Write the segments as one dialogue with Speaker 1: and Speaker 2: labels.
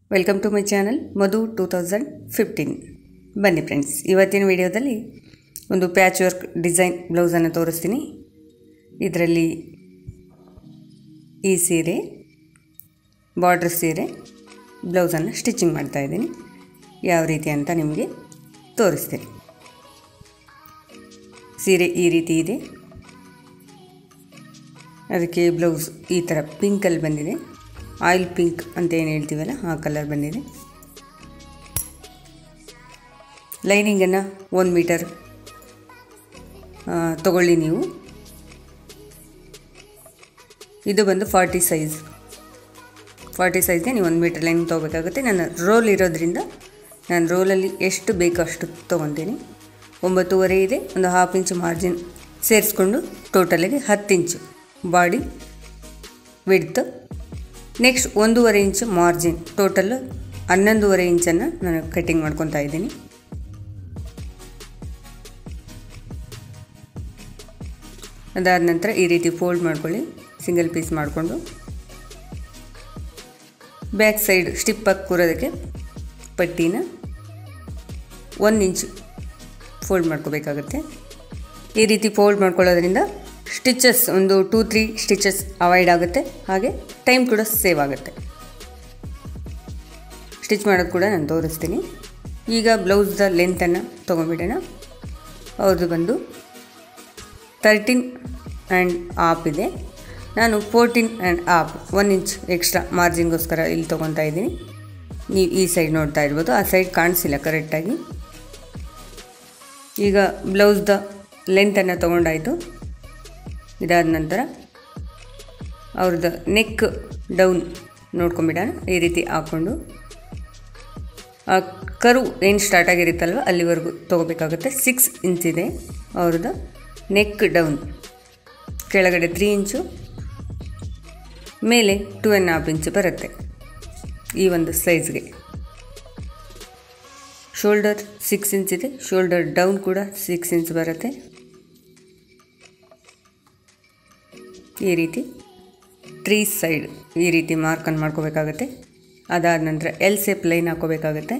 Speaker 1: welcome to my channel Madhu two thousand fifteen ಬನ್ನಿ friends ಇವತ್ತಿನ ವಿಡಿಯೋದಲ್ಲಿ ಒಂದು ಪ್ಯಾಚ್ ವರ್ಕ್ ಡಿಸೈನ್ ಬ್ಲೌಸನ್ನು ತೋರಿಸ್ತೀನಿ ಇದರಲ್ಲಿ ಈ ಸೀರೆ ಬಾರ್ಡ್ರ್ ಸೀರೆ ಬ್ಲೌಸನ್ನು ಸ್ಟಿಚಿಂಗ್ ಮಾಡ್ತಾ ಇದ್ದೀನಿ ಯಾವ ರೀತಿ ಅಂತ ನಿಮಗೆ ತೋರಿಸ್ತೀನಿ ಸೀರೆ ಈ ರೀತಿ ಇದೆ ಅದಕ್ಕೆ ಬ್ಲೌಸ್ ಈ ಥರ ಪಿಂಕಲ್ಲಿ ಬಂದಿದೆ ಆಯಿಲ್ ಪಿಂಕ್ ಅಂತ ಏನು ಹೇಳ್ತೀವಲ್ಲ ಆ ಕಲರ್ ಬಂದಿದೆ ಲೈನಿಂಗನ್ನು ಒಂದು ಮೀಟರ್ ತಗೊಳ್ಳಿ ನೀವು ಇದು ಬಂದು ಫಾರ್ಟಿ ಸೈಜ್ ಫಾರ್ಟಿ ಸೈಜ್ಗೆ ನೀವು ಒಂದು ಮೀಟರ್ ಲೈನ್ ತೊಗೋಬೇಕಾಗುತ್ತೆ ನನ್ನ ರೋಲ್ ಇರೋದ್ರಿಂದ ನಾನು ರೋಲಲ್ಲಿ ಎಷ್ಟು ಬೇಕೋ ಅಷ್ಟು ತೊಗೊತೀನಿ ಒಂಬತ್ತುವರೆ ಇದೆ ಒಂದು ಹಾಫ್ ಇಂಚ್ ಮಾರ್ಜಿನ್ ಸೇರಿಸ್ಕೊಂಡು ಟೋಟಲಿಗೆ ಹತ್ತು ಇಂಚು ಬಾಡಿ ವಿಡ್ತ್ ನೆಕ್ಸ್ಟ್ ಒಂದೂವರೆ ಇಂಚು ಮಾರ್ಜಿನ್ ಟೋಟಲ್ ಹನ್ನೊಂದೂವರೆ ಇಂಚನ್ನು ನಾನು ಕಟ್ಟಿಂಗ್ ಮಾಡ್ಕೊತಾ ಇದ್ದೀನಿ ಅದಾದ ನಂತರ ಈ ರೀತಿ ಫೋಲ್ಡ್ ಮಾಡ್ಕೊಳ್ಳಿ ಸಿಂಗಲ್ ಪೀಸ್ ಮಾಡಿಕೊಂಡು ಬ್ಯಾಕ್ ಸೈಡ್ ಸ್ಟಿಪ್ಪಾಗಿ ಕೂರೋದಕ್ಕೆ ಪಟ್ಟಿನ ಒಂದು ಇಂಚು ಫೋಲ್ಡ್ ಮಾಡ್ಕೋಬೇಕಾಗುತ್ತೆ ಈ ರೀತಿ ಫೋಲ್ಡ್ ಮಾಡ್ಕೊಳ್ಳೋದ್ರಿಂದ ಸ್ಟಿಚಸ್ ಒಂದು ಟೂ ತ್ರೀ ಸ್ಟಿಚಸ್ ಅವಾಯ್ಡ್ ಆಗುತ್ತೆ ಹಾಗೆ ಟೈಮ್ ಕೂಡ ಸೇವ್ ಆಗುತ್ತೆ ಸ್ಟಿಚ್ ಮಾಡೋದು ಕೂಡ ನಾನು ತೋರಿಸ್ತೀನಿ ಈಗ ಬ್ಲೌಸ್ದ ಲೆಂತನ್ನು ತೊಗೊಂಬಿಡೋಣ ಅವ್ರದ್ದು ಬಂದು ತರ್ಟೀನ್ ಆ್ಯಂಡ್ ಆಪ್ ಇದೆ ನಾನು fourteen and up one inch extra ಮಾರ್ಜಿನ್ಗೋಸ್ಕರ ಇಲ್ಲಿ ತೊಗೊತಾ ಇದ್ದೀನಿ ನೀವು ಈ ಸೈಡ್ ನೋಡ್ತಾ ಇರ್ಬೋದು ಆ ಸೈಡ್ ಕಾಣಿಸಿಲ್ಲ ಕರೆಕ್ಟಾಗಿ ಈಗ ಬ್ಲೌಸ್ದ ಲೆಂತನ್ನು ತೊಗೊಂಡಾಯಿತು ಇದಾದ ನಂತರ ಅವ್ರದ್ದು ನೆಕ್ ಡೌನ್ ನೋಡ್ಕೊಂಬಿಡೋಣ ಈ ರೀತಿ ಹಾಕ್ಕೊಂಡು ಆ ಕರು ಏನು ಸ್ಟಾರ್ಟ್ ಆಗಿರುತ್ತಲ್ವ ಅಲ್ಲಿವರೆಗೂ ತೊಗೋಬೇಕಾಗುತ್ತೆ ಸಿಕ್ಸ್ ಇಂಚ್ ಇದೆ ಅವ್ರದ್ದು ನೆಕ್ ಡೌನ್ ಕೆಳಗಡೆ ತ್ರೀ ಇಂಚು ಮೇಲೆ ಟೂ ಆ್ಯಂಡ್ ಹಾಫ್ ಇಂಚು ಬರುತ್ತೆ ಈ ಒಂದು ಸೈಜ್ಗೆ ಶೋಲ್ಡರ್ ಸಿಕ್ಸ್ ಇಂಚ್ ಇದೆ ಶೋಲ್ಡರ್ ಡೌನ್ ಕೂಡ ಸಿಕ್ಸ್ ಇಂಚ್ ಬರುತ್ತೆ ಈ ರೀತಿ ತ್ರೀ ಸೈಡ್ ಈ ರೀತಿ ಮಾರ್ಕನ್ನು ಮಾಡ್ಕೋಬೇಕಾಗತ್ತೆ ಅದಾದ ನಂತರ ಎಲ್ ಸೇಪ್ ಲೈನ್ ಹಾಕೋಬೇಕಾಗತ್ತೆ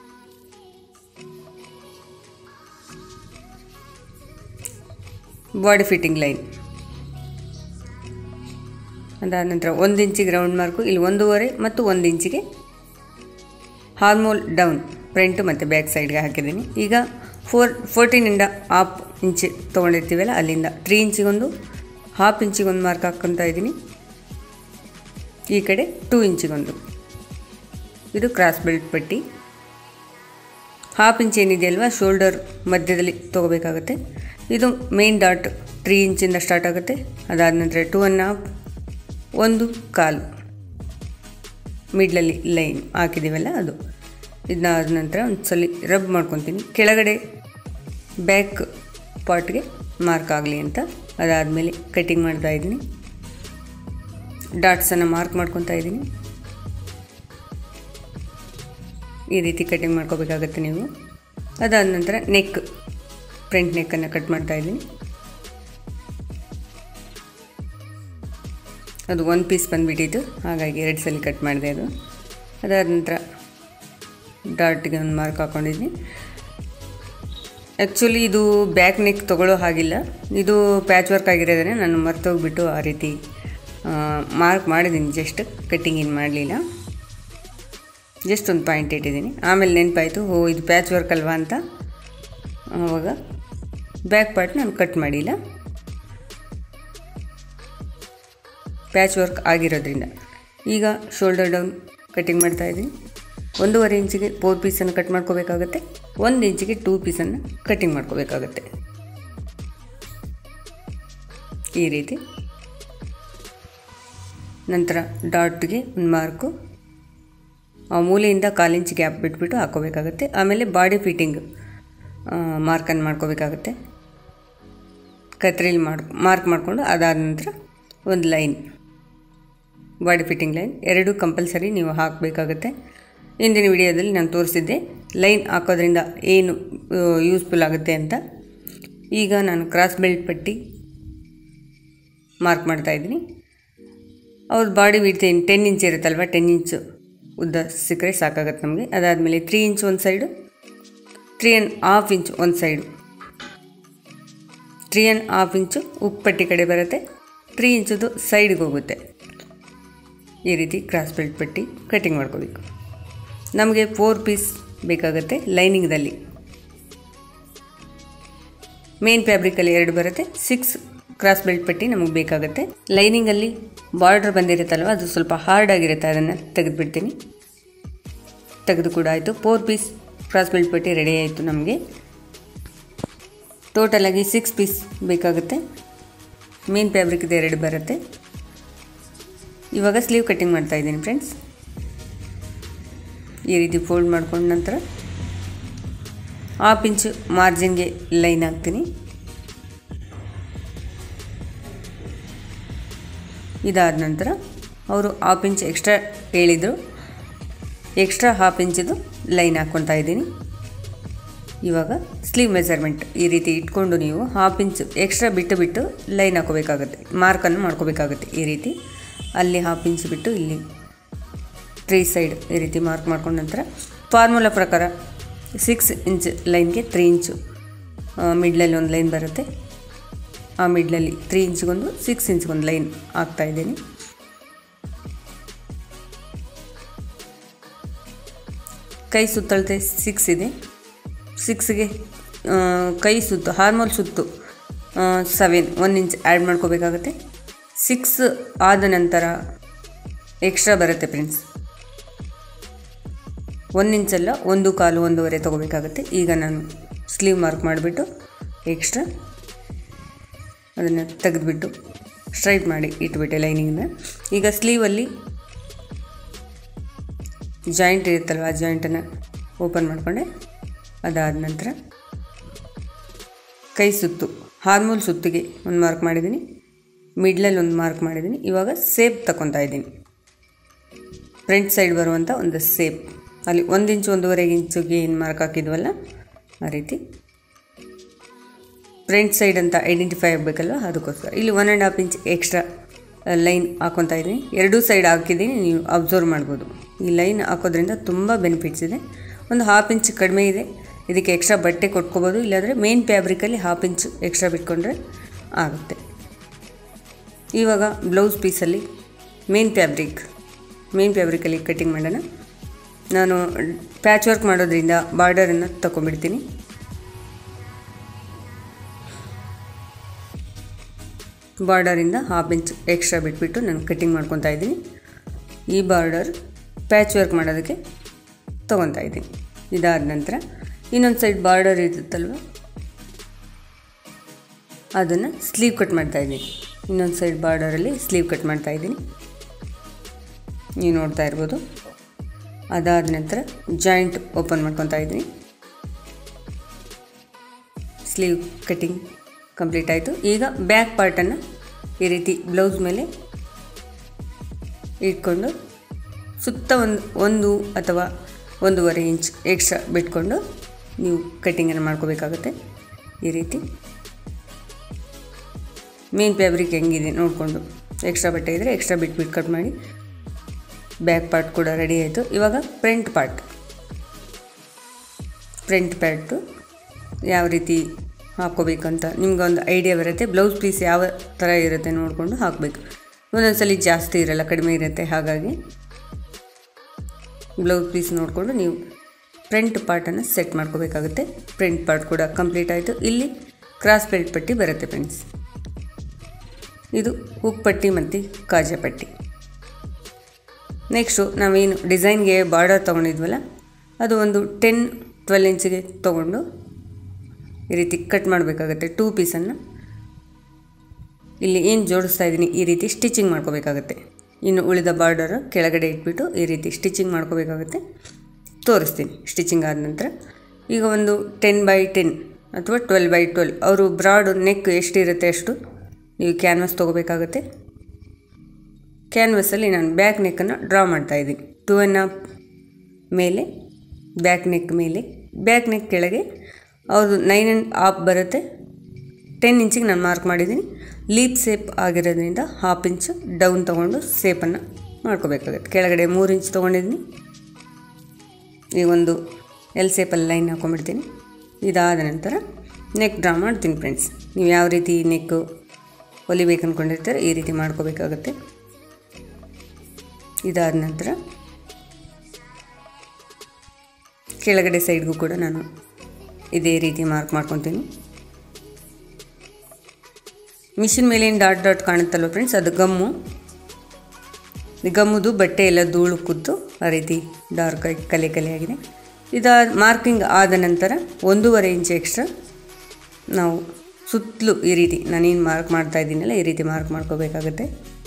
Speaker 1: ಬಾಡಿ ಫಿಟ್ಟಿಂಗ್ ಲೈನ್ ಅದಾದ ನಂತರ ಒಂದು ಇಂಚಿಗೆ ರೌಂಡ್ ಮಾರ್ಕು ಇಲ್ಲಿ ಒಂದೂವರೆ ಮತ್ತು ಒಂದು ಇಂಚಿಗೆ ಹಾರ್ಮೋಲ್ ಡೌನ್ ಫ್ರಂಟು ಮತ್ತು ಬ್ಯಾಕ್ ಸೈಡ್ಗೆ ಹಾಕಿದ್ದೀನಿ ಈಗ ಫೋರ್ ಫೋರ್ಟೀನಿಂದ ಹಾಫ್ ಇಂಚ್ ತೊಗೊಂಡಿರ್ತೀವಲ್ಲ ಅಲ್ಲಿಂದ ತ್ರೀ ಇಂಚಿಗೊಂದು ಹಾಫ್ ಇಂಚಿಗೊಂದು ಮಾರ್ಕ್ ಹಾಕ್ಕೊತಾ ಇದ್ದೀನಿ ಈ ಕಡೆ ಟೂ ಇಂಚಿಗೊಂದು ಇದು ಕ್ರಾಸ್ ಬೆಲ್ಟ್ ಪಟ್ಟಿ ಹಾಫ್ ಇಂಚ್ ಏನಿದೆಯಲ್ವ ಶೋಲ್ಡರ್ ಮಧ್ಯದಲ್ಲಿ ತೊಗೋಬೇಕಾಗುತ್ತೆ ಇದು ಮೇನ್ ಡಾಟ್ ತ್ರೀ ಇಂಚಿಂದ ಸ್ಟಾರ್ಟ್ ಆಗುತ್ತೆ ಅದಾದ ನಂತರ ಟೂ ಆ್ಯಂಡ್ ಹಾಫ್ ಒಂದು ಕಾಲು ಮಿಡ್ಲಲ್ಲಿ ಲೈನ್ ಹಾಕಿದ್ದೀವಲ್ಲ ಅದು ಇದಾದ ನಂತರ ಒಂದು ಸಲ ರಬ್ ಮಾಡ್ಕೊತೀನಿ ಕೆಳಗಡೆ ಬ್ಯಾಕ್ ಪಾರ್ಟ್ಗೆ ಮಾರ್ಕ್ ಆಗಲಿ ಅಂತ ಅದಾದಮೇಲೆ ಕಟ್ಟಿಂಗ್ ಮಾಡ್ತಾ ಇದ್ದೀನಿ ಡಾಟ್ಸನ್ನು ಮಾರ್ಕ್ ಮಾಡ್ಕೊತಾ ಇದ್ದೀನಿ ಈ ರೀತಿ ಕಟ್ಟಿಂಗ್ ಮಾಡ್ಕೋಬೇಕಾಗತ್ತೆ ನೀವು ಅದಾದ ನಂತರ ನೆಕ್ ಫ್ರಂಟ್ ನೆಕ್ಕನ್ನು ಕಟ್ ಮಾಡ್ತಾ ಇದ್ದೀನಿ ಅದು ಒಂದು ಪೀಸ್ ಬಂದುಬಿಟ್ಟಿತ್ತು ಹಾಗಾಗಿ ಎರಡು ಸಲ ಕಟ್ ಮಾಡಿದೆ ಅದು ಅದಾದ ನಂತರ ಡಾಟ್ಗೆ ಒಂದು ಮಾರ್ಕ್ ಹಾಕ್ಕೊಂಡಿದ್ದೀನಿ ಆ್ಯಕ್ಚುಲಿ ಇದು ಬ್ಯಾಕ್ ನೆಕ್ ತೊಗೊಳ್ಳೋ ಹಾಗಿಲ್ಲ ಇದು ಪ್ಯಾಚ್ ವರ್ಕ್ ಆಗಿರೋದೇ ನಾನು ಮರ್ತೋಗ್ಬಿಟ್ಟು ಆ ರೀತಿ ಮಾರ್ಕ್ ಮಾಡಿದ್ದೀನಿ ಜಸ್ಟ್ ಕಟ್ಟಿಂಗ್ ಏನು ಮಾಡಲಿಲ್ಲ ಜಸ್ಟ್ ಒಂದು ಪಾಯಿಂಟ್ ಇಟ್ಟಿದ್ದೀನಿ ಆಮೇಲೆ ನೆನಪಾಯಿತು ಓ ಇದು ಪ್ಯಾಚ್ ವರ್ಕ್ ಅಲ್ವಾ ಅಂತ ಆವಾಗ ಬ್ಯಾಕ್ ಪಾರ್ಟ್ ನಾನು ಕಟ್ ಮಾಡಿಲ್ಲ ಪ್ಯಾಚ್ ವರ್ಕ್ ಆಗಿರೋದ್ರಿಂದ ಈಗ ಶೋಲ್ಡರ್ ಡೌನ್ ಕಟ್ಟಿಂಗ್ ಮಾಡ್ತಾಯಿದ್ದೀನಿ ಒಂದೂವರೆ ಇಂಚಿಗೆ ಫೋರ್ ಪೀಸನ್ನು ಕಟ್ ಮಾಡ್ಕೋಬೇಕಾಗತ್ತೆ ಒಂದು ಇಂಚಿಗೆ ಟೂ ಪೀಸನ್ನು ಕಟ್ಟಿಂಗ್ ಮಾಡ್ಕೋಬೇಕಾಗತ್ತೆ ಈ ರೀತಿ ನಂತರ ಡಾಟ್ಗೆ ಒಂದು ಮಾರ್ಕು ಆ ಮೂಲೆಯಿಂದ ಕಾಲು ಇಂಚ್ ಗ್ಯಾಪ್ ಬಿಟ್ಬಿಟ್ಟು ಹಾಕೋಬೇಕಾಗತ್ತೆ ಆಮೇಲೆ ಬಾಡಿ ಫಿಟ್ಟಿಂಗ್ ಮಾರ್ಕನ್ನು ಮಾಡ್ಕೋಬೇಕಾಗತ್ತೆ ಕತ್ರಿಲಿ ಮಾಡಿ ಮಾರ್ಕ್ ಮಾಡಿಕೊಂಡು ಅದಾದ ನಂತರ ಒಂದು ಲೈನ್ ಬಾಡಿ ಫಿಟ್ಟಿಂಗ್ ಲೈನ್ ಎರಡೂ ಕಂಪಲ್ಸರಿ ನೀವು ಹಾಕಬೇಕಾಗತ್ತೆ ಇಂದಿನ ವಿಡಿಯೋದಲ್ಲಿ ನಾನು ತೋರಿಸಿದ್ದೆ ಲೈನ್ ಹಾಕೋದ್ರಿಂದ ಏನು ಯೂಸ್ಫುಲ್ ಆಗುತ್ತೆ ಅಂತ ಈಗ ನಾನು ಕ್ರಾಸ್ ಬೆಲ್ಟ್ ಪಟ್ಟಿ ಮಾರ್ಕ್ ಮಾಡ್ತಾಯಿದ್ದೀನಿ ಅವ್ರ ಬಾಡಿ ವಿಡ್ತ್ ಏನು ಟೆನ್ ಇಂಚ್ ಇರುತ್ತಲ್ವ ಟೆನ್ ಇಂಚು ಉದ್ದ ಸಿಕ್ಕರೆ ಸಾಕಾಗತ್ತೆ ನಮಗೆ ಅದಾದಮೇಲೆ ತ್ರೀ ಇಂಚ್ ಒಂದು side three and half inch ಒಂದು side three and half inch ಉಪ್ಪಟ್ಟಿ ಕಡೆ ಬರುತ್ತೆ ತ್ರೀ ಇಂಚದು ಸೈಡ್ಗೆ ಹೋಗುತ್ತೆ ಈ ರೀತಿ ಕ್ರಾಸ್ ಬೆಲ್ಟ್ ಪಟ್ಟಿ ಕಟಿಂಗ್ ಮಾಡ್ಕೋಬೇಕು ನಮಗೆ ಫೋರ್ ಪೀಸ್ ಬೇಕಾಗುತ್ತೆ ಲೈನಿಂಗ್ದಲ್ಲಿ ಮೇನ್ ಫ್ಯಾಬ್ರಿಕಲ್ಲಿ ಎರಡು ಬರುತ್ತೆ ಸಿಕ್ಸ್ ಕ್ರಾಸ್ ಬೆಲ್ಟ್ ಪಟ್ಟಿ ನಮಗೆ ಬೇಕಾಗುತ್ತೆ ಲೈನಿಂಗಲ್ಲಿ ಬಾರ್ಡರ್ ಬಂದಿರುತ್ತಲ್ವ ಅದು ಸ್ವಲ್ಪ ಹಾರ್ಡ್ ಆಗಿರುತ್ತೆ ಅದನ್ನು ತೆಗೆದುಬಿಡ್ತೀನಿ ತೆಗೆದು ಕೂಡ ಆಯಿತು ಫೋರ್ ಪೀಸ್ ಕ್ರಾಸ್ ಬೆಲ್ಟ್ ಪಟ್ಟಿ ರೆಡಿ ಆಯಿತು ನಮಗೆ ಟೋಟಲಾಗಿ ಸಿಕ್ಸ್ ಪೀಸ್ ಬೇಕಾಗುತ್ತೆ ಮೇನ್ ಫ್ಯಾಬ್ರಿಕ್ ಇದು ಎರಡು ಬರುತ್ತೆ ಇವಾಗ ಸ್ಲೀವ್ ಕಟ್ಟಿಂಗ್ ಮಾಡ್ತಾ ಇದ್ದೀನಿ ಫ್ರೆಂಡ್ಸ್ ಈ ರೀತಿ ಫೋಲ್ಡ್ ಮಾಡ್ಕೊಂಡ ನಂತರ ಹಾಫ್ ಇಂಚು ಮಾರ್ಜಿನ್ಗೆ ಲೈನ್ ಹಾಕ್ತೀನಿ ಇದಾದ ನಂತರ ಅವರು ಹಾಫ್ ಇಂಚ್ ಎಕ್ಸ್ಟ್ರಾ ಹೇಳಿದರು ಎಕ್ಸ್ಟ್ರಾ ಹಾಫ್ ಇಂಚಿದು ಲೈನ್ ಹಾಕ್ಕೊತಾ ಇದ್ದೀನಿ ಇವಾಗ ಸ್ಲೀವ್ ಮೆಜರ್ಮೆಂಟ್ ಈ ರೀತಿ ಇಟ್ಕೊಂಡು ನೀವು ಹಾಫ್ ಇಂಚ್ ಎಕ್ಸ್ಟ್ರಾ ಬಿಟ್ಟು ಬಿಟ್ಟು ಲೈನ್ ಹಾಕೋಬೇಕಾಗುತ್ತೆ ಮಾರ್ಕನ್ನು ಮಾಡ್ಕೋಬೇಕಾಗುತ್ತೆ ಈ ರೀತಿ ಅಲ್ಲಿ ಹಾಫ್ ಇಂಚ್ ಬಿಟ್ಟು ಇಲ್ಲಿ ತ್ರೀ ಸೈಡ್ ಈ ರೀತಿ ಮಾರ್ಕ್ ಮಾಡ್ಕೊಂಡ ನಂತರ ಫಾರ್ಮುಲಾ ಪ್ರಕಾರ ಸಿಕ್ಸ್ ಇಂಚ್ ಲೈನ್ಗೆ ತ್ರೀ ಇಂಚು ಮಿಡ್ಲಲ್ಲಿ ಒಂದು ಲೈನ್ ಬರುತ್ತೆ ಆ ಮಿಡ್ಲಲ್ಲಿ ತ್ರೀ ಇಂಚ್ಗೊಂದು ಸಿಕ್ಸ್ ಇಂಚ್ಗೊಂದು ಲೈನ್ ಹಾಕ್ತಾಯಿದ್ದೀನಿ ಕೈ ಸುತ್ತಳತೆ ಸಿಕ್ಸ್ ಇದೆ ಸಿಕ್ಸ್ಗೆ ಕೈ ಸುತ್ತು ಹಾರ್ಮೋಲ್ ಸುತ್ತು ಸೆವೆನ್ ಒನ್ ಇಂಚ್ ಆ್ಯಡ್ ಮಾಡ್ಕೋಬೇಕಾಗುತ್ತೆ ಸಿಕ್ಸ್ ಆದ ನಂತರ ಎಕ್ಸ್ಟ್ರಾ ಬರುತ್ತೆ ಫ್ರೆಂಡ್ಸ್ ಒಂದು ಇಂಚಲ್ಲ ಒಂದು ಕಾಲು ಒಂದೂವರೆ ತೊಗೋಬೇಕಾಗುತ್ತೆ ಈಗ ನಾನು ಸ್ಲೀವ್ ಮಾರ್ಕ್ ಮಾಡಿಬಿಟ್ಟು ಎಕ್ಸ್ಟ್ರಾ ಅದನ್ನು ತೆಗೆದುಬಿಟ್ಟು ಸ್ಟ್ರೈಟ್ ಮಾಡಿ ಇಟ್ಬಿಟ್ಟೆ ಲೈನಿಂಗ್ನ ಈಗ ಸ್ಲೀವಲ್ಲಿ ಜಾಯಿಂಟ್ ಇರುತ್ತಲ್ವ ಆ ಜಾಯಿಂಟನ್ನು ಓಪನ್ ಮಾಡಿಕೊಂಡೆ ಅದಾದ ನಂತರ ಕೈ ಸುತ್ತು ಹಾರ್ಮೋಲ್ ಸುತ್ತಿಗೆ ಒಂದು ಮಾರ್ಕ್ ಮಾಡಿದ್ದೀನಿ ಮಿಡ್ಲಲ್ಲಿ ಒಂದು ಮಾರ್ಕ್ ಮಾಡಿದ್ದೀನಿ ಇವಾಗ ಸೇಪ್ ತಗೊತಾ ಇದ್ದೀನಿ ಫ್ರಂಟ್ ಸೈಡ್ ಬರುವಂಥ ಒಂದು ಸೇಪ್ ಅಲ್ಲಿ ಒಂದು ಇಂಚು ಒಂದೂವರೆ ಇಂಚುಗೆ ಏನು ಮಾರ್ಕ್ ಹಾಕಿದ್ವಲ್ಲ ಆ ರೀತಿ ಫ್ರಂಟ್ ಸೈಡ್ ಅಂತ ಐಡೆಂಟಿಫೈ ಆಗಬೇಕಲ್ವ ಅದಕ್ಕೋಸ್ಕರ ಇಲ್ಲಿ one and half inch extra line ಹಾಕೊತಾ ಇದ್ದೀನಿ ಎರಡೂ ಸೈಡ್ ಹಾಕಿದ್ದೀನಿ ನೀವು ಅಬ್ಸರ್ವ್ ಮಾಡ್ಬೋದು ಈ ಲೈನ್ ಹಾಕೋದ್ರಿಂದ ತುಂಬ ಬೆನಿಫಿಟ್ಸ್ ಇದೆ ಒಂದು ಹಾಫ್ ಇಂಚ್ ಕಡಿಮೆ ಇದೆ ಇದಕ್ಕೆ ಎಕ್ಸ್ಟ್ರಾ ಬಟ್ಟೆ ಕೊಟ್ಕೋಬೋದು ಇಲ್ಲಾಂದರೆ ಮೇನ್ ಫ್ಯಾಬ್ರಿಕಲ್ಲಿ ಹಾಫ್ ಇಂಚ್ ಎಕ್ಸ್ಟ್ರಾ ಬಿಟ್ಕೊಂಡ್ರೆ ಆಗುತ್ತೆ ಇವಾಗ ಬ್ಲೌಸ್ ಪೀಸಲ್ಲಿ ಮೇನ್ ಫ್ಯಾಬ್ರಿಕ್ ಮೇನ್ ಫ್ಯಾಬ್ರಿಕಲ್ಲಿ ಕಟ್ಟಿಂಗ್ ಮಾಡೋಣ ನಾನು ಪ್ಯಾಚ್ ವರ್ಕ್ ಮಾಡೋದ್ರಿಂದ ಬಾರ್ಡರನ್ನು ತಗೊಂಡ್ಬಿಡ್ತೀನಿ ಬಾರ್ಡರಿಂದ ಹಾಫ್ ಇಂಚ್ ಎಕ್ಸ್ಟ್ರಾ ಬಿಟ್ಬಿಟ್ಟು ನಾನು ಕಟ್ಟಿಂಗ್ ಮಾಡ್ಕೊತಾ ಇದ್ದೀನಿ ಈ ಬಾರ್ಡರ್ ಪ್ಯಾಚ್ ವರ್ಕ್ ಮಾಡೋದಕ್ಕೆ ತೊಗೊತಾ ಇದ್ದೀನಿ ಇದಾದ ನಂತರ ಇನ್ನೊಂದು ಸೈಡ್ ಬಾರ್ಡರ್ ಇರುತ್ತಲ್ವ ಅದನ್ನು ಸ್ಲೀವ್ ಕಟ್ ಮಾಡ್ತಾ ಇದ್ದೀನಿ ಇನ್ನೊಂದು ಸೈಡ್ ಬಾರ್ಡರಲ್ಲಿ ಸ್ಲೀವ್ ಕಟ್ ಮಾಡ್ತಾ ಇದ್ದೀನಿ ನೀವು ನೋಡ್ತಾ ಇರ್ಬೋದು ಅದಾದ ನಂತರ ಜಾಯಿಂಟ್ ಓಪನ್ ಮಾಡ್ಕೊತಾ ಇದ್ದೀನಿ ಸ್ಲೀವ್ ಕಟ್ಟಿಂಗ್ ಕಂಪ್ಲೀಟ್ ಆಯಿತು ಈಗ ಬ್ಯಾಕ್ ಪಾರ್ಟನ್ನು ಈ ರೀತಿ ಬ್ಲೌಸ್ ಮೇಲೆ ಇಟ್ಕೊಂಡು ಸುತ್ತ ಒಂದು ಒಂದು ಅಥವಾ ಒಂದೂವರೆ ಇಂಚ್ ಎಕ್ಸ್ಟ್ರಾ ಬಿಟ್ಕೊಂಡು ನೀವು ಕಟ್ಟಿಂಗನ್ನು ಮಾಡ್ಕೋಬೇಕಾಗುತ್ತೆ ಈ ರೀತಿ ಮೇನ್ ಫ್ಯಾಬ್ರಿಕ್ ಹೆಂಗಿದೆ ನೋಡಿಕೊಂಡು ಎಕ್ಸ್ಟ್ರಾ ಬಟ್ಟೆ ಇದ್ದರೆ ಎಕ್ಸ್ಟ್ರಾ ಬಿಟ್ಬಿಟ್ಟು ಕಟ್ ಮಾಡಿ ಬ್ಯಾಕ್ ಪಾರ್ಟ್ ಕೂಡ ರೆಡಿ ಆಯಿತು ಇವಾಗ ಫ್ರಂಟ್ ಪಾರ್ಟ್ ಫ್ರಂಟ್ ಪ್ಯಾರ್ಟು ಯಾವ ರೀತಿ ಹಾಕ್ಕೋಬೇಕಂತ ನಿಮ್ಗೊಂದು ಐಡಿಯಾ ಬರುತ್ತೆ ಬ್ಲೌಸ್ ಪೀಸ್ ಯಾವ ಥರ ಇರುತ್ತೆ ನೋಡಿಕೊಂಡು ಹಾಕಬೇಕು ಒಂದೊಂದ್ಸಲಿ ಜಾಸ್ತಿ ಇರಲ್ಲ ಕಡಿಮೆ ಇರುತ್ತೆ ಹಾಗಾಗಿ ಬ್ಲೌಸ್ ಪೀಸ್ ನೋಡಿಕೊಂಡು ನೀವು ಫ್ರಂಟ್ ಪಾರ್ಟನ್ನು ಸೆಟ್ ಮಾಡ್ಕೋಬೇಕಾಗುತ್ತೆ ಫ್ರಂಟ್ ಪಾರ್ಟ್ ಕೂಡ ಕಂಪ್ಲೀಟ್ ಆಯಿತು ಇಲ್ಲಿ ಕ್ರಾಸ್ ಬೆಲ್ಟ್ ಪಟ್ಟಿ ಬರುತ್ತೆ ಫ್ರೆಂಡ್ಸ್ ಇದು ಹುಕ್ ಪಟ್ಟಿ ಮತ್ತು ಕಾಜಾ ಪಟ್ಟಿ ನೆಕ್ಸ್ಟು ನಾವೇನು ಡಿಸೈನ್ಗೆ ಬಾರ್ಡರ್ ತೊಗೊಂಡಿದ್ವಲ್ಲ ಅದು ಒಂದು ಟೆನ್ ಟ್ವೆಲ್ ಇಂಚಿಗೆ ತೊಗೊಂಡು ಈ ರೀತಿ ಕಟ್ ಮಾಡಬೇಕಾಗತ್ತೆ ಟೂ ಪೀಸನ್ನು ಇಲ್ಲಿ ಏನು ಜೋಡಿಸ್ತಾ ಇದ್ದೀನಿ ಈ ರೀತಿ ಸ್ಟಿಚಿಂಗ್ ಮಾಡ್ಕೋಬೇಕಾಗತ್ತೆ ಇನ್ನು ಉಳಿದ ಬಾರ್ಡರ್ ಕೆಳಗಡೆ ಇಟ್ಬಿಟ್ಟು ಈ ರೀತಿ ಸ್ಟಿಚಿಂಗ್ ಮಾಡ್ಕೋಬೇಕಾಗುತ್ತೆ ತೋರಿಸ್ತೀನಿ ಸ್ಟಿಚಿಂಗ್ ಆದ ನಂತರ ಈಗ ಒಂದು ಟೆನ್ ಬೈ ಟೆನ್ ಅಥವಾ ಟ್ವೆಲ್ ಬೈ ಟ್ವೆಲ್ ಅವರು ಬ್ರಾಡ್ ನೆಕ್ ಎಷ್ಟಿರುತ್ತೆ ಅಷ್ಟು ನೀವು ಕ್ಯಾನ್ವಾಸ್ ತೊಗೋಬೇಕಾಗುತ್ತೆ ಕ್ಯಾನ್ವಸಲ್ಲಿ ನಾನು ಬ್ಯಾಕ್ ನೆಕ್ಕನ್ನು ಡ್ರಾ ಮಾಡ್ತಾಯಿದ್ದೀನಿ ಟೂ ಆ್ಯಂಡ್ ಹಾಫ್ ಮೇಲೆ ಬ್ಯಾಕ್ ನೆಕ್ ಮೇಲೆ ಬ್ಯಾಕ್ ನೆಕ್ ಕೆಳಗೆ ಅವ್ರದ್ದು ನೈನ್ ಆ್ಯಂಡ್ ಹಾಫ್ ಬರುತ್ತೆ ಟೆನ್ ಇಂಚಿಗೆ ನಾನು ಮಾರ್ಕ್ ಮಾಡಿದ್ದೀನಿ ಲೀಪ್ ಸೇಪ್ ಆಗಿರೋದ್ರಿಂದ ಹಾಫ್ ಇಂಚು ಡೌನ್ ತೊಗೊಂಡು ಸೇಪನ್ನು ಮಾಡ್ಕೋಬೇಕಾಗುತ್ತೆ ಕೆಳಗಡೆ ಮೂರು ಇಂಚ್ ತೊಗೊಂಡಿದ್ದೀನಿ ಈ ಒಂದು ಎಲ್ ಸೇಪಲ್ಲಿ ಲೈನ್ ಹಾಕೊಂಡ್ಬಿಡ್ತೀನಿ ಇದಾದ ನಂತರ ನೆಕ್ ಡ್ರಾ ಮಾಡ್ತೀನಿ ಫ್ರೆಂಡ್ಸ್ ನೀವು ಯಾವ ರೀತಿ ನೆಕ್ಕು ಹೊಲಿಬೇಕು ಅಂದ್ಕೊಂಡಿರ್ತೀರ ಈ ರೀತಿ ಮಾಡ್ಕೋಬೇಕಾಗತ್ತೆ ಇದಾದ ನಂತರ ಕೆಳಗಡೆ ಸೈಡ್ಗೂ ಕೂಡ ನಾನು ಇದೇ ರೀತಿ ಮಾರ್ಕ್ ಮಾಡ್ಕೊತೀನಿ ಮಿಷಿನ್ ಮೇಲೇನು ಡಾಟ್ ಡಾಟ್ ಕಾಣುತ್ತಲ್ವ ಫ್ರೆಂಡ್ಸ್ ಅದು ಗಮ್ಮು ಗಮ್ಮುದು ಬಟ್ಟೆ ಎಲ್ಲ ಧೂಳು ಕುದ್ದು ಆ ರೀತಿ ಡಾರ್ಕ್ ಆಗಿ ಕಲೆ ಕಲೆ ಆಗಿದೆ ಇದಾದ ಮಾರ್ಕಿಂಗ್ ಆದ ನಂತರ ಒಂದೂವರೆ ಇಂಚ್ ಎಕ್ಸ್ಟ್ರಾ ನಾವು ಸುತ್ತಲೂ ಈ ರೀತಿ ನಾನೇನು ಮಾರ್ಕ್ ಮಾಡ್ತಾ ಇದ್ದೀನಲ್ಲ ಈ ರೀತಿ ಮಾರ್ಕ್ ಮಾಡ್ಕೋಬೇಕಾಗತ್ತೆ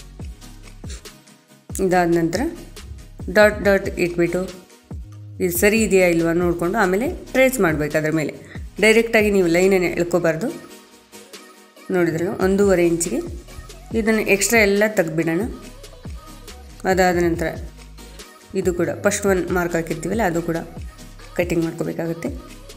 Speaker 1: ಇದಾದ ನಂತರ ಡಾಟ್ ಡಾಟ್ ಇಟ್ಬಿಟ್ಟು ಇದು ಸರಿ ಇದೆಯಾ ಇಲ್ವಾ ನೋಡಿಕೊಂಡು ಆಮೇಲೆ ಟ್ರೇಸ್ ಮಾಡಬೇಕು ಅದ್ರ ಮೇಲೆ ಡೈರೆಕ್ಟಾಗಿ ನೀವು ಲೈನನ್ನು ಎಳ್ಕೊಬಾರ್ದು ನೋಡಿದ್ರಲ್ಲ ಒಂದೂವರೆ ಇಂಚಿಗೆ ಇದನ್ನು ಎಕ್ಸ್ಟ್ರಾ ಎಲ್ಲ ತೆಗ್ದುಬಿಡೋಣ ಅದಾದ ನಂತರ ಇದು ಕೂಡ ಫಸ್ಟ್ ಒನ್ ಮಾರ್ಕ್ ಹಾಕಿರ್ತೀವಲ್ಲ ಅದು ಕೂಡ ಕಟ್ಟಿಂಗ್ ಮಾಡ್ಕೋಬೇಕಾಗುತ್ತೆ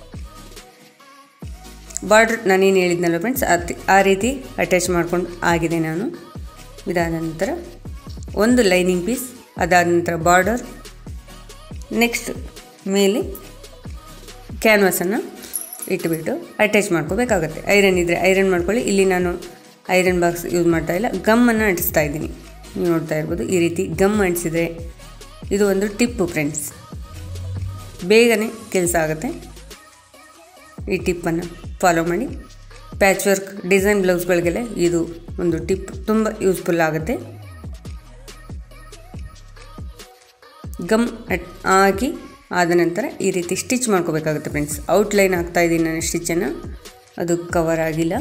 Speaker 1: ಬಾರ್ಡ್ರ್ ನಾನೇನು ಹೇಳಿದ್ನಲ್ಲ ಫ್ರೆಂಡ್ಸ್ ಅದು ಆ ರೀತಿ ಅಟ್ಯಾಚ್ ಮಾಡ್ಕೊಂಡು ಆಗಿದೆ ನಾನು ಇದಾದ ನಂತರ ಒಂದು ಲೈನಿಂಗ್ ಪೀಸ್ ಅದಾದ ನಂತರ ಬಾರ್ಡರ್ ನೆಕ್ಸ್ಟ್ ಮೇಲೆ ಕ್ಯಾನ್ವಾಸನ್ನು ಇಟ್ಬಿಟ್ಟು ಅಟ್ಯಾಚ್ ಮಾಡ್ಕೋಬೇಕಾಗತ್ತೆ ಐರನ್ ಇದ್ದರೆ ಐರನ್ ಮಾಡ್ಕೊಳ್ಳಿ ಇಲ್ಲಿ ನಾನು ಐರನ್ ಬಾಕ್ಸ್ ಯೂಸ್ ಮಾಡ್ತಾ ಇಲ್ಲ ಗಮ್ಮನ್ನು ಅಂಟಿಸ್ತಾ ಇದ್ದೀನಿ ನೀವು ನೋಡ್ತಾ ಇರ್ಬೋದು ಈ ರೀತಿ ಗಮ್ ಅಂಟಿಸಿದರೆ ಇದು ಒಂದು ಟಿಪ್ಪು ಫ್ರೆಂಡ್ಸ್ ಬೇಗನೆ ಕೆಲಸ ಆಗುತ್ತೆ ಈ ಟಿಪ್ಪನ್ನು ಫಾಲೋ ಮಾಡಿ ಪ್ಯಾಚ್ ವರ್ಕ್ ಡಿಸೈನ್ ಬ್ಲೌಸ್ಗಳಿಗೆಲ್ಲ ಇದು ಒಂದು ಟಿಪ್ ತುಂಬ ಯೂಸ್ಫುಲ್ ಆಗುತ್ತೆ ಗಮ್ ಅಟ್ ಹಾಕಿ ಆದ ನಂತರ ಈ ರೀತಿ ಸ್ಟಿಚ್ ಮಾಡ್ಕೋಬೇಕಾಗುತ್ತೆ ಫ್ರೆಂಡ್ಸ್ ಔಟ್ಲೈನ್ ಹಾಕ್ತಾ ಇದ್ದೀನಿ ನಾನು ಸ್ಟಿಚ್ಚನ್ನು ಅದು ಕವರ್ ಆಗಿಲ್ಲ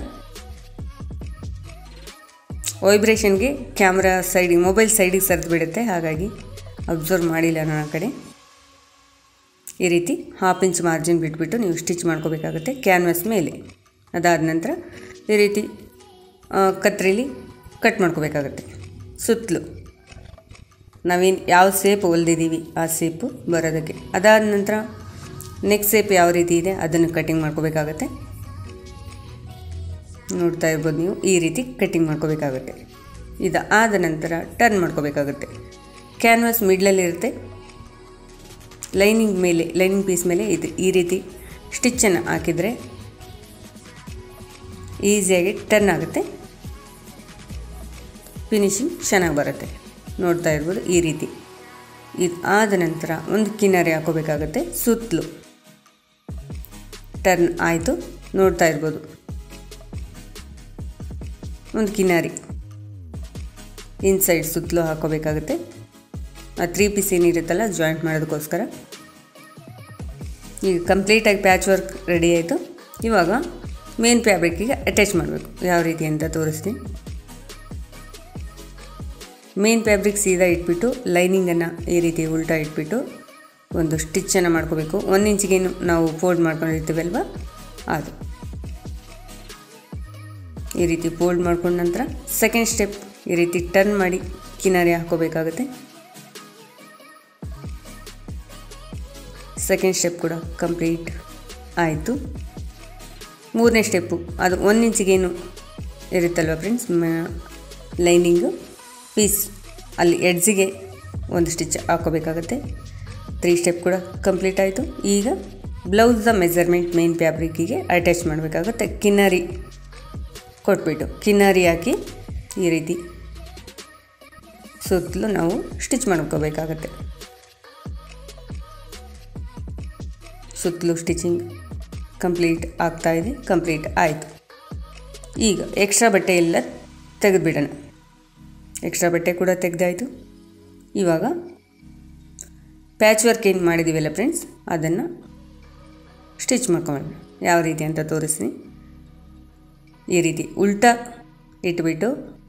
Speaker 1: ವೈಬ್ರೇಷನ್ಗೆ ಕ್ಯಾಮ್ರಾ ಸೈಡಿಗೆ ಮೊಬೈಲ್ ಸೈಡಿಗೆ ಸರಿದು ಬಿಡುತ್ತೆ ಹಾಗಾಗಿ ಅಬ್ಸರ್ವ್ ಮಾಡಿಲ್ಲ ನಾನು ಆ ಕಡೆ ಈ ರೀತಿ ಹಾಫ್ ಇಂಚ್ ಮಾರ್ಜಿನ್ ಬಿಟ್ಬಿಟ್ಟು ನೀವು ಸ್ಟಿಚ್ ಮಾಡ್ಕೋಬೇಕಾಗುತ್ತೆ ಕ್ಯಾನ್ವಾಸ್ ಮೇಲೆ ಅದಾದ ನಂತರ ಈ ರೀತಿ ಕತ್ರಿಲಿ ಕಟ್ ಮಾಡ್ಕೋಬೇಕಾಗುತ್ತೆ ಸುತ್ತಲೂ ನಾವೇನು ಯಾವ ಸೇಪ್ ಹೊಲ್ದಿದ್ದೀವಿ ಆ ಸೇಪು ಬರೋದಕ್ಕೆ ಅದಾದ ನಂತರ ನೆಕ್ಸ್ಟ್ ಸೇಪ್ ಯಾವ ರೀತಿ ಇದೆ ಅದನ್ನು ಕಟಿಂಗ್ ಮಾಡ್ಕೋಬೇಕಾಗತ್ತೆ ನೋಡ್ತಾ ಇರ್ಬೋದು ನೀವು ಈ ರೀತಿ ಕಟ್ಟಿಂಗ್ ಮಾಡ್ಕೋಬೇಕಾಗುತ್ತೆ ಇದು ಆದ ನಂತರ ಟರ್ನ್ ಮಾಡ್ಕೋಬೇಕಾಗುತ್ತೆ ಕ್ಯಾನ್ವಾಸ್ ಮಿಡ್ಲಲ್ಲಿರುತ್ತೆ ಲೈನಿಂಗ್ ಮೇಲೆ ಲೈನಿಂಗ್ ಪೀಸ್ ಮೇಲೆ ಇದು ಈ ರೀತಿ ಸ್ಟಿಚ್ಚನ್ನು ಹಾಕಿದರೆ ಈಸಿಯಾಗಿ ಟರ್ನ್ ಆಗುತ್ತೆ ಫಿನಿಶಿಂಗ್ ಚೆನ್ನಾಗಿ ಬರುತ್ತೆ ನೋಡ್ತಾ ಇರ್ಬೋದು ಈ ರೀತಿ ಇದು ಆದ ನಂತರ ಒಂದು ಕಿನಾರಿ ಹಾಕೋಬೇಕಾಗುತ್ತೆ ಸುತ್ತಲೂ ಟರ್ನ್ ಆಯಿತು ನೋಡ್ತಾ ಇರ್ಬೋದು ಒಂದು ಕಿನಾರಿ ಇನ್ಸೈಡ್ ಸುತ್ತಲೂ ಹಾಕೋಬೇಕಾಗುತ್ತೆ ಆ ತ್ರೀ ಪೀಸ್ ಏನಿರುತ್ತಲ್ಲ ಜಾಯಿಂಟ್ ಮಾಡೋದಕ್ಕೋಸ್ಕರ ಈಗ ಕಂಪ್ಲೀಟಾಗಿ ಪ್ಯಾಚ್ ವರ್ಕ್ ರೆಡಿ ಆಯಿತು ಇವಾಗ ಮೇನ್ ಫ್ಯಾಬ್ರಿಕ್ಕಿಗೆ ಅಟ್ಯಾಚ್ ಮಾಡಬೇಕು ಯಾವ ರೀತಿ ಅಂತ ತೋರಿಸ್ತೀನಿ ಮೇನ್ ಫ್ಯಾಬ್ರಿಕ್ ಸೀದಾ ಇಟ್ಬಿಟ್ಟು ಲೈನಿಂಗನ್ನು ಈ ರೀತಿ ಉಲ್ಟಾ ಇಟ್ಬಿಟ್ಟು ಒಂದು ಸ್ಟಿಚ್ಚನ್ನು ಮಾಡ್ಕೋಬೇಕು ಒಂದು ಇಂಚಿಗೇನು ನಾವು ಫೋಲ್ಡ್ ಮಾಡ್ಕೊಂಡಿರ್ತೀವಲ್ವ ಅದು ಈ ರೀತಿ ಫೋಲ್ಡ್ ಮಾಡ್ಕೊಂಡ ನಂತರ ಸೆಕೆಂಡ್ ಸ್ಟೆಪ್ ಈ ರೀತಿ ಟರ್ನ್ ಮಾಡಿ ಕಿನಾರಿ ಹಾಕೋಬೇಕಾಗುತ್ತೆ ಸೆಕೆಂಡ್ ಸ್ಟೆಪ್ ಕೂಡ ಕಂಪ್ಲೀಟ್ ಆಯಿತು ಮೂರನೇ ಸ್ಟೆಪ್ಪು ಅದು ಒಂದು ಇಂಚಿಗೇನು ಇರುತ್ತಲ್ವ ಫ್ರೆಂಡ್ಸ್ ಲೈನಿಂಗು ಪೀಸ್ ಅಲ್ಲಿ ಎಡ್ಜಿಗೆ ಒಂದು ಸ್ಟಿಚ್ ಹಾಕೋಬೇಕಾಗತ್ತೆ ತ್ರೀ ಸ್ಟೆಪ್ ಕೂಡ ಕಂಪ್ಲೀಟ್ ಆಯಿತು ಈಗ ಬ್ಲೌಸ್ದ ಮೆಜರ್ಮೆಂಟ್ ಮೇನ್ ಫ್ಯಾಬ್ರಿಕ್ಕಿಗೆ ಅಟ್ಯಾಚ್ ಮಾಡಬೇಕಾಗುತ್ತೆ ಕಿನ್ನರಿ ಕೊಟ್ಬಿಟ್ಟು ಕಿನ್ನರಿ ಹಾಕಿ ಈ ರೀತಿ ಸುತ್ತಲೂ ನಾವು ಸ್ಟಿಚ್ ಮಾಡ್ಕೋಬೇಕಾಗತ್ತೆ ಸುತ್ತಲೂ ಸ್ಟಿಚಿಂಗ್ ಕಂಪ್ಲೀಟ್ ಆಗ್ತಾ ಇದೆ ಕಂಪ್ಲೀಟ್ ಆಯಿತು ಈಗ ಎಕ್ಸ್ಟ್ರಾ ಬಟ್ಟೆ ಎಲ್ಲ ತೆಗೆದುಬಿಡೋಣ ಎಕ್ಸ್ಟ್ರಾ ಬಟ್ಟೆ ಕೂಡ ತೆಗೆದಾಯಿತು ಇವಾಗ ಪ್ಯಾಚ್ ವರ್ಕ್ ಏನು ಮಾಡಿದ್ದೀವಲ್ಲ ಫ್ರೆಂಡ್ಸ್ ಅದನ್ನು ಸ್ಟಿಚ್ ಮಾಡ್ಕೊಳ್ಳೋಣ ಯಾವ ರೀತಿ ಅಂತ ತೋರಿಸ್ತೀನಿ ಈ ರೀತಿ ಉಲ್ಟಾ ಇಟ್ಬಿಟ್ಟು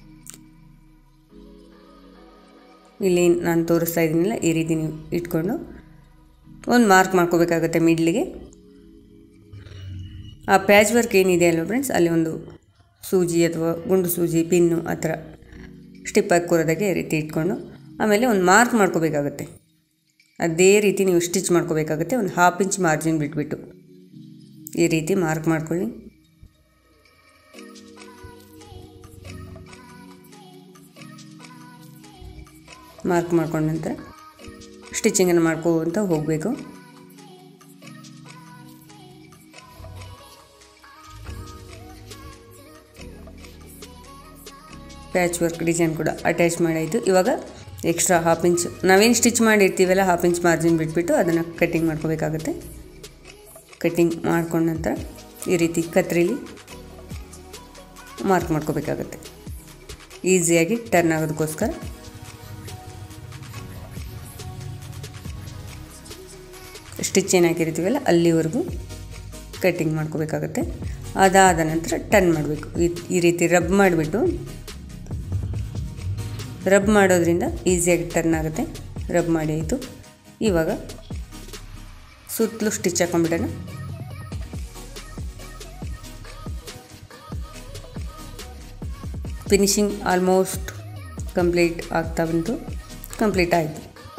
Speaker 1: ಇಲ್ಲಿ ನಾನು ತೋರಿಸ್ತಾ ಇದ್ದೀನಲ್ಲ ಈ ರೀತಿ ನೀವು ಇಟ್ಕೊಂಡು ಒಂದು ಮಾರ್ಕ್ ಮಾಡ್ಕೋಬೇಕಾಗುತ್ತೆ ಮಿಡ್ಲಿಗೆ ಆ ಪ್ಯಾಚ್ ವರ್ಕ್ ಏನಿದೆ ಅಲ್ವ ಫ್ರೆಂಡ್ಸ್ ಅಲ್ಲಿ ಒಂದು ಸೂಜಿ ಅಥವಾ ಗುಂಡು ಸೂಜಿ ಪಿನ್ನು ಆ ಥರ ಸ್ಟಿಪ್ ಹಾಕೋರೋದಕ್ಕೆ ಈ ರೀತಿ ಇಟ್ಕೊಂಡು ಆಮೇಲೆ ಒಂದು ಮಾರ್ಕ್ ಮಾಡ್ಕೋಬೇಕಾಗುತ್ತೆ ಅದೇ ರೀತಿ ನೀವು ಸ್ಟಿಚ್ ಮಾಡ್ಕೋಬೇಕಾಗುತ್ತೆ ಒಂದು ಹಾಫ್ ಇಂಚ್ ಮಾರ್ಜಿನ್ ಬಿಟ್ಬಿಟ್ಟು ಈ ರೀತಿ ಮಾರ್ಕ್ ಮಾಡ್ಕೊಳ್ಳಿ ಮಾರ್ಕ್ ಮಾಡ್ಕೊಂಡ ನಂತರ ಸ್ಟಿಚಿಂಗನ್ನು ಮಾಡ್ಕೋತ ಹೋಗಬೇಕು ಪ್ಯಾಚ್ ವರ್ಕ್ ಡಿಸೈನ್ ಕೂಡ ಅಟ್ಯಾಚ್ ಮಾಡಾಯಿತು ಇವಾಗ ಎಕ್ಸ್ಟ್ರಾ ಹಾಫ್ ಇಂಚ್ ನಾವೇನು ಸ್ಟಿಚ್ ಮಾಡಿರ್ತೀವಲ್ಲ ಹಾಫ್ ಇಂಚ್ ಮಾರ್ಜಿನ್ ಬಿಟ್ಬಿಟ್ಟು ಅದನ್ನು ಕಟ್ಟಿಂಗ್ ಮಾಡ್ಕೋಬೇಕಾಗತ್ತೆ ಕಟ್ಟಿಂಗ್ ಮಾಡ್ಕೊಂಡ ನಂತರ ಈ ರೀತಿ ಕತ್ರಿಲಿ ಮಾರ್ಕ್ ಮಾಡ್ಕೋಬೇಕಾಗತ್ತೆ ಈಸಿಯಾಗಿ ಟರ್ನ್ ಆಗೋದಕ್ಕೋಸ್ಕರ ಸ್ಟಿಚ್ ಏನು ಹಾಕಿರ್ತೀವಲ್ಲ ಅಲ್ಲಿವರೆಗೂ ಕಟ್ಟಿಂಗ್ ಮಾಡ್ಕೋಬೇಕಾಗತ್ತೆ ಅದಾದ ನಂತರ ಟರ್ನ್ ಮಾಡಬೇಕು ಈ ರೀತಿ ರಬ್ ಮಾಡಿಬಿಟ್ಟು ರಬ್ ಮಾಡೋದ್ರಿಂದ ಈಸಿಯಾಗಿ ಟರ್ನ್ ಆಗುತ್ತೆ ರಬ್ ಮಾಡಿ ಆಯಿತು ಇವಾಗ ಸುತ್ತಲೂ ಸ್ಟಿಚ್ ಹಾಕೊಂಡ್ಬಿಡೋಣ ಫಿನಿಶಿಂಗ್ ಆಲ್ಮೋಸ್ಟ್ ಕಂಪ್ಲೀಟ್ ಆಗ್ತಾ ಬಂತು ಕಂಪ್ಲೀಟ್ ಆಯಿತು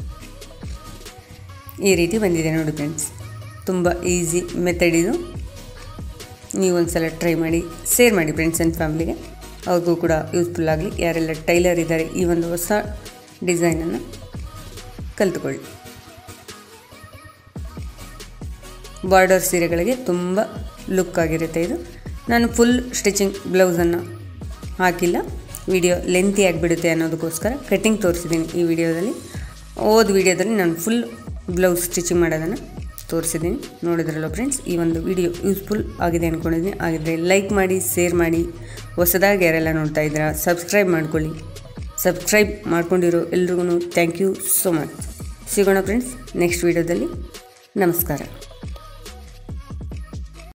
Speaker 1: ಈ ರೀತಿ ಬಂದಿದೆ ನೋಡಿ ಫ್ರೆಂಡ್ಸ್ ತುಂಬ ಈಸಿ ಮೆಥಡ್ ಇದು ನೀವು ಒಂದು ಸಲ ಟ್ರೈ ಮಾಡಿ ಶೇರ್ ಮಾಡಿ ಫ್ರೆಂಡ್ಸ್ ಆ್ಯಂಡ್ ಫ್ಯಾಮ್ಲಿಗೆ ಅವ್ರಿಗೂ ಕೂಡ ಯೂಸ್ಫುಲ್ ಆಗಲಿ ಯಾರೆಲ್ಲ ಟೈಲರ್ ಇದ್ದಾರೆ ಈ ಒಂದು ಹೊಸ ಡಿಸೈನನ್ನು ಕಲಿತುಕೊಳ್ಳಿ ಬಾರ್ಡರ್ ಸೀರೆಗಳಿಗೆ ತುಂಬ ಲುಕ್ ಆಗಿರುತ್ತೆ ಇದು ನಾನು ಫುಲ್ ಸ್ಟಿಚಿಂಗ್ ಬ್ಲೌಸನ್ನು ಹಾಕಿಲ್ಲ ವಿಡಿಯೋ ಲೆಂತಿ ಆಗಿಬಿಡುತ್ತೆ ಅನ್ನೋದಕ್ಕೋಸ್ಕರ ಕಟ್ಟಿಂಗ್ ತೋರಿಸಿದ್ದೀನಿ ಈ ವಿಡಿಯೋದಲ್ಲಿ ಓದ್ ವಿಡಿಯೋದಲ್ಲಿ ನಾನು ಫುಲ್ ಬ್ಲೌಸ್ ಸ್ಟಿಚಿಂಗ್ ಮಾಡೋದನ್ನು ತೋರಿಸಿದ್ದೀನಿ ನೋಡಿದ್ರಲ್ಲ ಫ್ರೆಂಡ್ಸ್ ಈ ಒಂದು ವಿಡಿಯೋ ಯೂಸ್ಫುಲ್ ಆಗಿದೆ ಅಂದ್ಕೊಂಡಿದ್ದೀನಿ ಆಗಿದ್ದರೆ ಲೈಕ್ ಮಾಡಿ ಶೇರ್ ಮಾಡಿ ಹೊಸದಾಗಿ ಯಾರೆಲ್ಲ ನೋಡ್ತಾ ಇದ್ದೀರಾ ಸಬ್ಸ್ಕ್ರೈಬ್ ಮಾಡ್ಕೊಳ್ಳಿ ಸಬ್ಸ್ಕ್ರೈಬ್ ಮಾಡ್ಕೊಂಡಿರೋ ಎಲ್ರಿಗೂ ಥ್ಯಾಂಕ್ ಯು ಸೋ ಮಚ್ ಸಿಗೋಣ ಫ್ರೆಂಡ್ಸ್ ನೆಕ್ಸ್ಟ್ ವಿಡಿಯೋದಲ್ಲಿ ನಮಸ್ಕಾರ